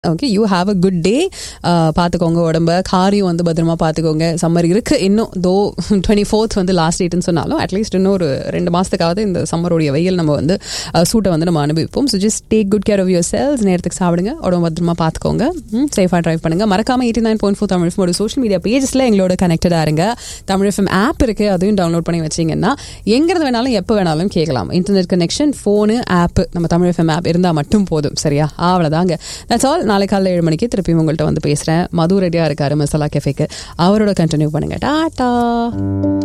okay you have a good day பார்த்துக்கோங்க உடம்ப காரியம் வந்து பத்திரமா பார்த்துக்கோங்க சம்மர் இருக்கு இன்னும் தோ டுவெண்ட்டி ஃபோர்த் வந்து லாஸ்ட் டேட்னு சொன்னாலும் அட்லீஸ்ட் இன்னும் ஒரு ரெண்டு மாதத்துக்காவது இந்த சம்மருடைய வெயில் நம்ம வந்து சூட்டை வந்து நம்ம அனுபவிப்போம் so just take good care of yourselves நேரத்துக்கு சாப்பிடுங்க உடம்பு பத்திரமா பார்த்துக்கோங்க சேஃபாக ட்ரைவ் பண்ணுங்க மறக்காம eighty nine point four Tamil four social media பேஜஸில் எங்களோட கனெக்டடாக இருங்க தமிழ் எஃப்எம் ஆப் இருக்கு அதையும் டவுன்லோட் பண்ணி வச்சிங்கன்னா எங்கிறது வேணாலும் எப்போ வேணாலும் கேட்கலாம் இன்டர்நெட் கனெக்ஷன் ஃபோனு ஆப் நம்ம தமிழ் எஃப்எம் ஆப் இருந்தால் மட்டும் போதும் சரியா அவ்வளோதாங்க தட்ஸ் ஆல் நாளை காலையில் ஏழு மணிக்கு திருப்பி உங்கள்கிட்ட வந்து பேசுகிறேன் மது ரெடியாக இருக்காரு மசாலா கெஃபேக்கு அவரோட கண்டினியூ பண்ணுங்க டாட்டா